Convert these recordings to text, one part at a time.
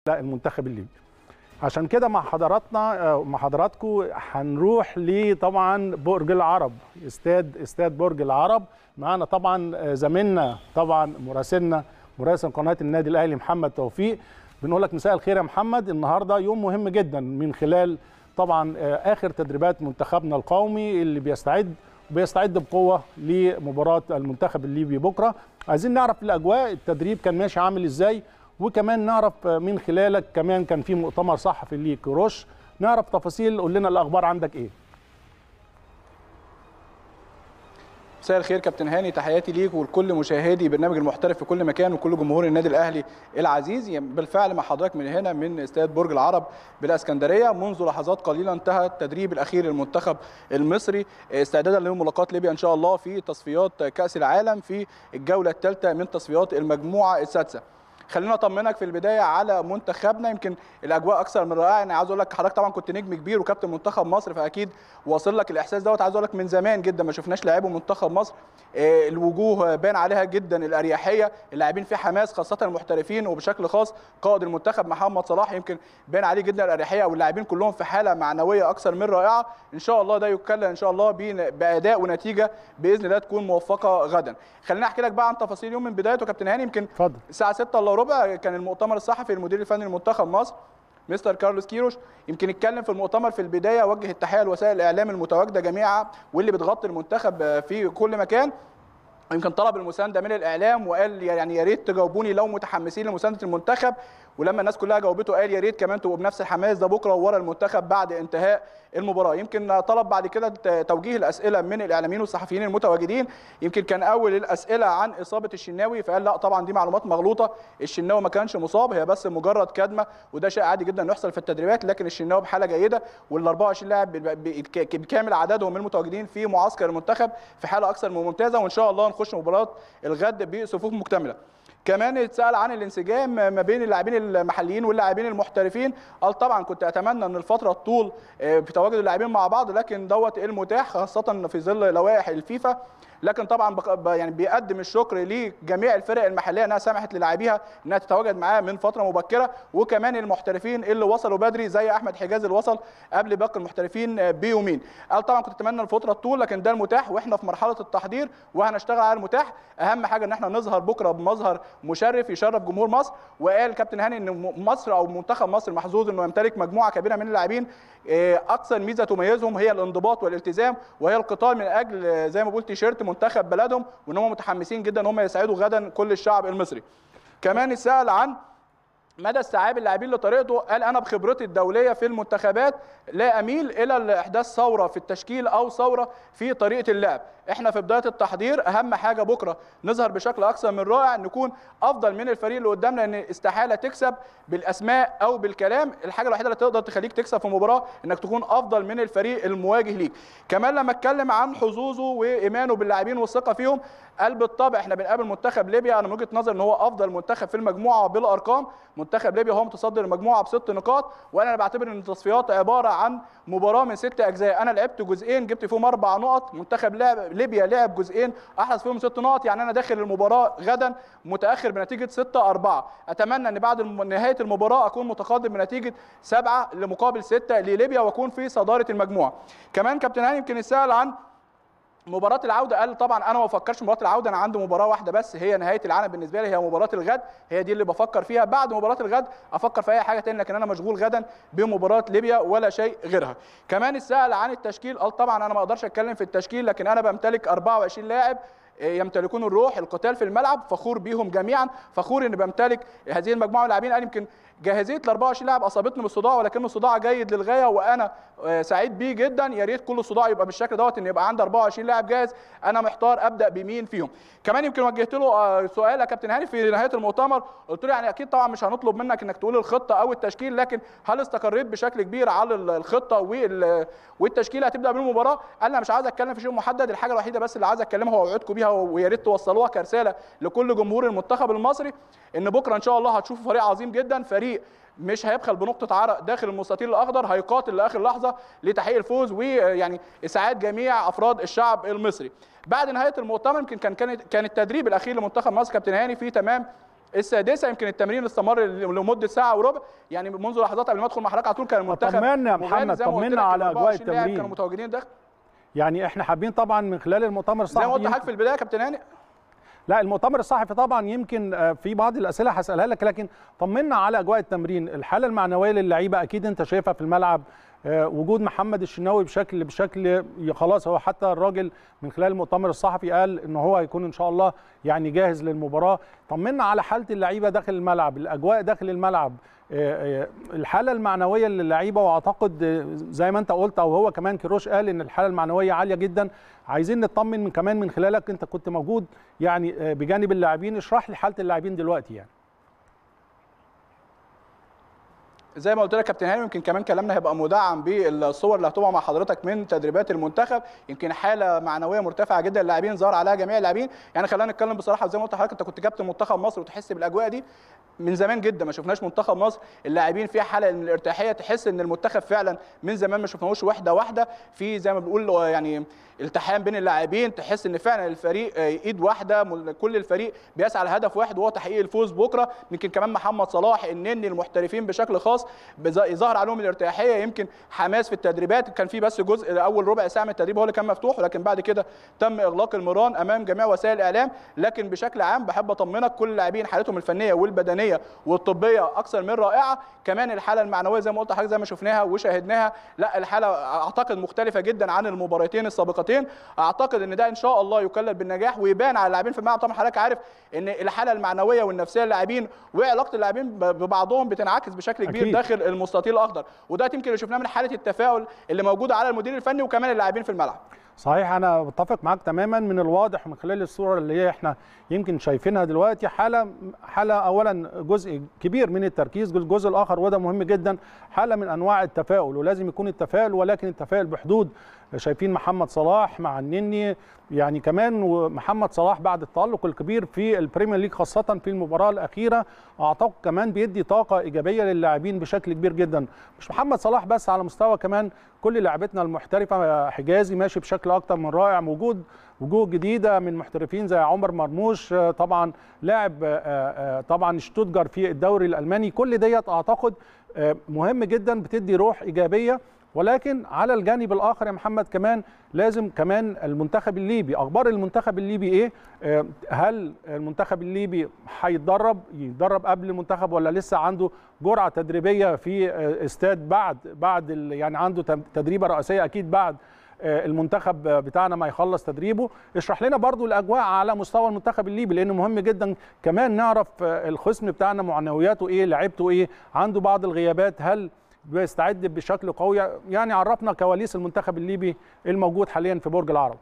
المنتخب الليبي عشان كده مع حضراتنا مع حضراتكم هنروح لطبعا برج العرب استاد استاد برج العرب معانا طبعا زميلنا طبعا مراسلنا مراسل قناه النادي الاهلي محمد توفيق بنقول لك مساء الخير يا محمد النهارده يوم مهم جدا من خلال طبعا اخر تدريبات منتخبنا القومي اللي بيستعد بيستعد بقوه لمباراه المنتخب الليبي بكره عايزين نعرف الاجواء التدريب كان ماشي عامل ازاي وكمان نعرف من خلالك كمان كان في مؤتمر صحفي ليك روش نعرف تفاصيل قول لنا الاخبار عندك ايه مساء الخير كابتن هاني تحياتي ليك ولكل مشاهدي برنامج المحترف في كل مكان وكل جمهور النادي الاهلي العزيز بالفعل مع حضرتك من هنا من استاد برج العرب بالاسكندريه منذ لحظات قليله انتهى التدريب الاخير للمنتخب المصري استعدادا لملاقاه ليبيا ان شاء الله في تصفيات كاس العالم في الجوله الثالثه من تصفيات المجموعه السادسه خلينا اطمنك في البدايه على منتخبنا يمكن الاجواء اكثر من رائعه انا عايز اقول لك حضرتك طبعا كنت نجم كبير وكابتن منتخب مصر فاكيد واصل لك الاحساس دوت عايز اقول لك من زمان جدا ما شفناش لاعبي منتخب مصر الوجوه بان عليها جدا الاريحيه اللاعبين في حماس خاصه المحترفين وبشكل خاص قائد المنتخب محمد صلاح يمكن بان عليه جدا الاريحيه واللاعبين كلهم في حاله معنويه اكثر من رائعه ان شاء الله ده يكلل ان شاء الله باداء ونتيجه باذن الله تكون موفقه غدا خلينا احكي لك بقى عن تفاصيل يوم من بدايته كابتن هاني يمكن اتفضل الساعه 6 الا ربع كان المؤتمر الصحفي المدير الفني لمنتخب مصر مستر كارلوس كيروش يمكن اتكلم في المؤتمر في البدايه وجه التحيه لوسائل الاعلام المتواجده جميعا واللي بتغطي المنتخب في كل مكان يمكن طلب المسانده من الاعلام وقال يعني يا ريت تجاوبوني لو متحمسين لمسانده المنتخب ولما الناس كلها جاوبته قال يا ريت كمان تبقوا بنفس الحماس ده بكره ورا المنتخب بعد انتهاء المباراه يمكن طلب بعد كده توجيه الاسئله من الاعلاميين والصحفيين المتواجدين يمكن كان اول الاسئله عن اصابه الشناوي فقال لا طبعا دي معلومات مغلوطه الشناوي ما كانش مصاب هي بس مجرد كدمه وده شيء عادي جدا يحصل في التدريبات لكن الشناوي بحاله جيده وال 24 لاعب بكامل عددهم المتواجدين في معسكر المنتخب في حاله اكثر من ممتازه وان شاء الله نخش مباراه الغد بصفوف مكتمله كمان اتسال عن الانسجام ما بين اللاعبين المحليين واللاعبين المحترفين قال طبعا كنت اتمنى ان الفتره تطول في تواجد اللاعبين مع بعض لكن دوت المتاح خاصه في ظل لوائح الفيفا لكن طبعا يعني بيقدم الشكر لجميع الفرق المحليه انها سمحت للاعبيها انها تتواجد معاه من فتره مبكره وكمان المحترفين اللي وصلوا بدري زي احمد حجاز اللي وصل قبل باقي المحترفين بيومين قال طبعا كنت اتمنى الفتره تطول لكن ده المتاح واحنا في مرحله التحضير وهنشتغل على المتاح اهم حاجه ان احنا نظهر بكره بمظهر مشرف يشرف جمهور مصر وقال كابتن هاني ان مصر او منتخب مصر محظوظ انه يمتلك مجموعه كبيره من اللاعبين اكثر ميزه تميزهم هي الانضباط والالتزام وهي القتال من اجل زي ما بقول تيشيرت منتخب بلدهم وان هم متحمسين جدا ان هم يساعدوا غدا كل الشعب المصري كمان اتسال عن مدى استيعاب اللاعبين لطريقته قال انا بخبرتي الدوليه في المنتخبات لا اميل الى احداث ثوره في التشكيل او ثوره في طريقه اللعب احنا في بدايه التحضير اهم حاجه بكره نظهر بشكل اكثر من رائع نكون افضل من الفريق اللي قدامنا لان استحاله تكسب بالاسماء او بالكلام الحاجه الوحيده اللي تقدر تخليك تكسب في مباراه انك تكون افضل من الفريق المواجه ليك كمان لما اتكلم عن حظوظه وايمانه باللاعبين والثقه فيهم قال بالطبع احنا بنقابل منتخب ليبيا انا من وجهه نظري ان هو افضل منتخب في المجموعه بالارقام منتخب ليبيا هو متصدر المجموعه بست نقاط وانا بعتبر ان التصفيات عباره عن مباراه من ست اجزاء انا لعبت جزئين جبت فيهم اربع نقط منتخب لعب ليبيا لعب جزئين احرز فيهم ست نقط يعني انا داخل المباراه غدا متاخر بنتيجه 6 4 اتمنى ان بعد نهايه المباراه اكون متقدم بنتيجه 7 لمقابل 6 لليبيا واكون في صداره المجموعه كمان كابتن هاني يمكن يسال عن مباراه العوده قال طبعا انا ما بفكرش مباراه العوده انا عندي مباراه واحده بس هي نهايه العالم بالنسبه لي هي مباراه الغد هي دي اللي بفكر فيها بعد مباراه الغد افكر في اي حاجه تاني لكن انا مشغول غدا بمباراه ليبيا ولا شيء غيرها كمان السائل عن التشكيل قال طبعا انا ما اقدرش اتكلم في التشكيل لكن انا بمتلك 24 لاعب يمتلكون الروح القتال في الملعب فخور بيهم جميعا فخور ان بمتلك هذه المجموعه من اللاعبين قال يمكن جاهزيه ال 24 لاعب اصابتني بالصداع ولكنه صداع جيد للغايه وانا سعيد بيه جدا يا ريت كل صداع يبقى بالشكل دوت ان يبقى عندي 24 لاعب جاهز انا محتار ابدا بمين فيهم كمان يمكن وجهت له سؤال يا كابتن هاني في نهايه المؤتمر قلت له يعني اكيد طبعا مش هنطلب منك انك تقول الخطه او التشكيل لكن هل استقريت بشكل كبير على الخطه والتشكيل هتبدا بالمباراه قال انا مش عايز اتكلم في شيء محدد الحاجه الوحيده بس اللي عايز اتكلمها واوعدكم بيها ويا ريت توصلوها كرساله لكل جمهور المنتخب المصري ان بكره ان شاء الله هتشوفوا فريق عظيم جدا فريق مش هيبخل بنقطه عرق داخل المستطيل الاخضر هيقاتل لاخر لحظه لتحقيق الفوز ويعني اسعاد جميع افراد الشعب المصري بعد نهايه المؤتمر يمكن كان كان كان التدريب الاخير لمنتخب مصر كابتن هاني في تمام السادسه يمكن التمرين استمر لمده ساعه وربع يعني منذ لحظات قبل ما ادخل مع حضرتك على طول كان المنتخب طمنا يا مغالي محمد، زي ما قلت طمنا لك، على أجواء 24 لاعب التمرين. كانوا متواجدين داخل يعني احنا حابين طبعا من خلال المؤتمر زي ما الصحفي قلت لحضرتك في البدايه يا كابتن هاني لا المؤتمر الصحفي طبعا يمكن آه، في بعض الاسئله هسالها لك لكن طمنا على اجواء التمرين الحاله المعنويه للعيبه اكيد انت شايفها في الملعب آه، وجود محمد الشناوي بشكل بشكل خلاص هو حتى الراجل من خلال المؤتمر الصحفي قال ان هو هيكون ان شاء الله يعني جاهز للمباراه طمنا على حاله اللعيبه داخل الملعب الاجواء داخل الملعب آه، آه، الحاله المعنويه للعيبه واعتقد آه، زي ما انت قلت او هو كمان كيروش قال ان الحاله المعنويه عاليه جدا عايزين نطمن من كمان من خلالك انت كنت موجود يعني آه، بجانب اللاعبين اشرح لي حاله اللاعبين دلوقتي يعني زي ما قلت لك كابتن هاني يمكن كمان كلامنا هيبقى مدعم بالصور اللي هتبقى مع حضرتك من تدريبات المنتخب يمكن حاله معنويه مرتفعه جدا اللاعبين ظهر عليها جميع اللاعبين يعني خلينا نتكلم بصراحه زي ما قلت لحضرتك انت كنت كابتن منتخب مصر وتحس بالاجواء دي من زمان جدا ما شفناش منتخب مصر اللاعبين فيها حاله من الارتياحيه تحس ان المنتخب فعلا من زمان ما شفناهوش واحده واحده في زي ما بنقول يعني التحام بين اللاعبين تحس ان فعلا الفريق آه، ايد واحده مل- كل الفريق بيسعى لهدف واحد وهو تحقيق الفوز بكره يمكن كمان محمد صلاح النني المحترفين بشكل خاص بز- ظهر عليهم الارتياحيه يمكن حماس في التدريبات كان في بس جزء اول ربع ساعه من التدريب هو اللي كان مفتوح ولكن بعد كده تم اغلاق المران امام جميع وسائل الاعلام لكن بشكل عام بحب اطمنك كل اللاعبين حالتهم الفنيه والبدنيه والطبيه اكثر من رائعه كمان الحاله المعنويه زي ما قلت لحضرتك زي ما شفناها وشاهدناها لا الحاله اعتقد مختلفه جدا عن المباراتين السابقتين اعتقد ان ده ان شاء الله يكلل بالنجاح ويبان على اللاعبين في الملعب طبعا حضرتك عارف ان الحاله المعنويه والنفسيه للاعبين وعلاقه اللاعبين ب- ببعضهم بتنعكس بشكل كبير أكيد. داخل المستطيل الاخضر وده يمكن اللي شفناه من حاله التفاؤل اللي موجوده على المدير الفني وكمان اللاعبين في الملعب صحيح انا بتفق معاك تماما من الواضح من خلال الصوره اللي هي احنا يمكن شايفينها دلوقتي حاله حاله اولا جزء كبير من التركيز الجزء الاخر وده مهم جدا حاله من انواع التفاؤل ولازم يكون التفاؤل ولكن التفاؤل بحدود شايفين محمد صلاح مع النني يعني كمان ومحمد صلاح بعد التالق الكبير في البريمير ليج خاصه في المباراه الاخيره اعتقد كمان بيدي طاقه ايجابيه للاعبين بشكل كبير جدا مش محمد صلاح بس على مستوى كمان كل لاعبتنا المحترفه حجازي ماشي بشكل اكتر من رائع وجود وجوه جديده من محترفين زي عمر مرموش آه، طبعا لاعب آه، آه، طبعا شتوتجار في الدوري الالماني كل ديت اعتقد آه، مهم جدا بتدي روح ايجابيه ولكن على الجانب الاخر يا محمد كمان لازم كمان المنتخب الليبي اخبار المنتخب الليبي ايه آه، هل المنتخب الليبي هيتدرب يتدرب قبل المنتخب ولا لسه عنده جرعه تدريبيه في آه، استاد بعد بعد ال- يعني عنده تم- تدريبه رئيسيه اكيد بعد آه، المنتخب بتاعنا ما يخلص تدريبه اشرح لنا برضو الاجواء على مستوى المنتخب الليبي لانه مهم جدا كمان نعرف آه، الخصم بتاعنا معنوياته ايه لعيبته ايه عنده بعض الغيابات هل بيستعد بشكل قوي يعني عرفنا كواليس المنتخب الليبي الموجود حاليا في برج العرب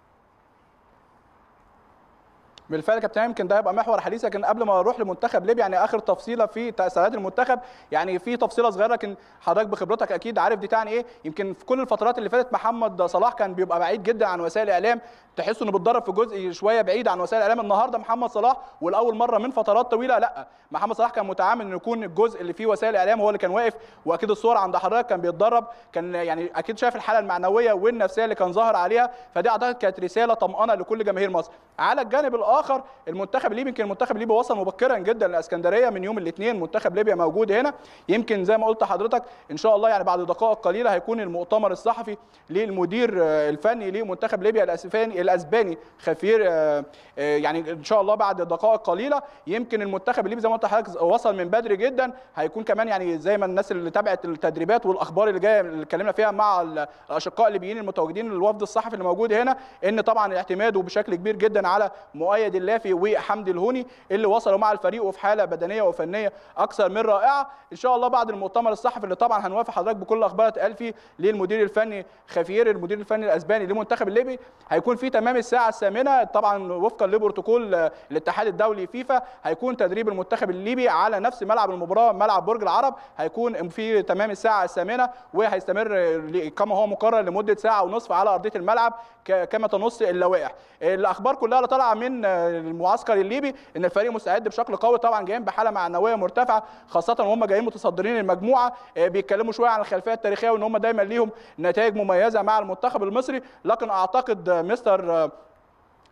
بالفعل يا كابتن يمكن ده هيبقى محور حديث لكن قبل ما اروح لمنتخب ليبيا يعني اخر تفصيله في تساؤلات المنتخب يعني في تفصيله صغيره لكن حضرتك بخبرتك اكيد عارف دي تعني ايه يمكن في كل الفترات اللي فاتت محمد صلاح كان بيبقى بعيد جدا عن وسائل الاعلام تحس انه بيتدرب في جزء شويه بعيد عن وسائل الاعلام النهارده محمد صلاح والاول مره من فترات طويله لا محمد صلاح كان متعامل انه يكون الجزء اللي فيه وسائل الاعلام هو اللي كان واقف واكيد الصور عند حضرتك كان بيتدرب كان يعني اكيد شايف الحاله المعنويه والنفسيه اللي كان ظاهر عليها فدي اعتقد كانت رساله طمانه لكل جماهير مصر على الجانب الاخر المنتخب الليبي يمكن المنتخب الليبي وصل مبكرا جدا لاسكندريه من يوم الاثنين منتخب ليبيا موجود هنا يمكن زي ما قلت لحضرتك ان شاء الله يعني بعد دقائق قليله هيكون المؤتمر الصحفي للمدير آه، الفني لمنتخب ليبيا الاسباني الاسباني خفير آه، آه، يعني ان شاء الله بعد دقائق قليله يمكن المنتخب الليبي زي ما قلت لحضرتك وصل من بدري جدا هيكون كمان يعني زي ما الناس اللي تابعت التدريبات والاخبار اللي جايه اللي اتكلمنا فيها مع الاشقاء الليبيين المتواجدين الوفد الصحفي اللي موجود هنا ان طبعا اعتماده بشكل كبير جدا على مؤيد اللافي وحمدي الهوني اللي وصلوا مع الفريق وفي حاله بدنيه وفنيه اكثر من رائعه ان شاء الله بعد المؤتمر الصحفي اللي طبعا هنوافق حضرتك بكل الاخبار اتقال فيه للمدير الفني خفير المدير الفني الاسباني للمنتخب الليبي هيكون في تمام الساعه الثامنه طبعا وفقا لبروتوكول آه، الاتحاد الدولي فيفا هيكون تدريب المنتخب الليبي على نفس ملعب المباراه ملعب برج العرب هيكون في تمام الساعه الثامنه وهيستمر آه، ل- كما هو مقرر لمده ساعه ونصف على ارضيه الملعب ك- كما تنص اللوائح الاخبار كلها اللي طالعه من آه، المعسكر الليبي ان الفريق مستعد بشكل قوي طبعا جايين بحاله معنويه مرتفعه خاصه وهم جايين متصدرين المجموعه آه، بيتكلموا شويه عن الخلفيه التاريخيه وان هم دايما ليهم نتائج مميزه مع المنتخب المصري لكن اعتقد آه، مستر آه،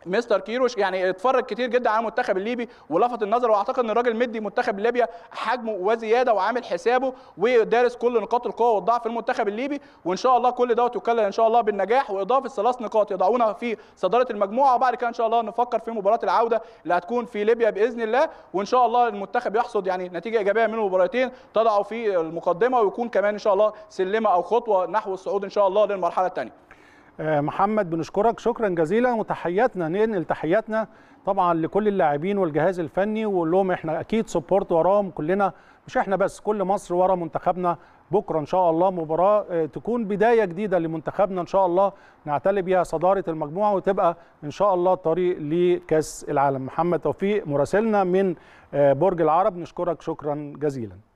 مستر كيروش يعني اتفرج كتير جدا على المنتخب الليبي ولفت النظر واعتقد ان الراجل مدي منتخب ليبيا حجمه وزياده وعامل حسابه ودارس كل نقاط القوه والضعف في المنتخب الليبي وان شاء الله كل دوت يكلل ان شاء الله بالنجاح واضافه ثلاث نقاط يضعونا في صداره المجموعه وبعد كده ان شاء الله نفكر في مباراه العوده اللي هتكون في ليبيا باذن الله وان شاء الله المنتخب يحصد يعني نتيجه ايجابيه من المباراتين تضعه في المقدمه ويكون كمان ان شاء الله سلمه او خطوه نحو الصعود ان شاء الله للمرحله الثانيه محمد بنشكرك شكرا جزيلا وتحياتنا ننقل تحياتنا طبعا لكل اللاعبين والجهاز الفني ونقول لهم احنا اكيد سبورت وراهم كلنا مش احنا بس كل مصر ورا منتخبنا بكره ان شاء الله مباراه تكون بدايه جديده لمنتخبنا ان شاء الله نعتلي بيها صداره المجموعه وتبقى ان شاء الله طريق لكاس العالم محمد توفيق مراسلنا من برج العرب نشكرك شكرا جزيلا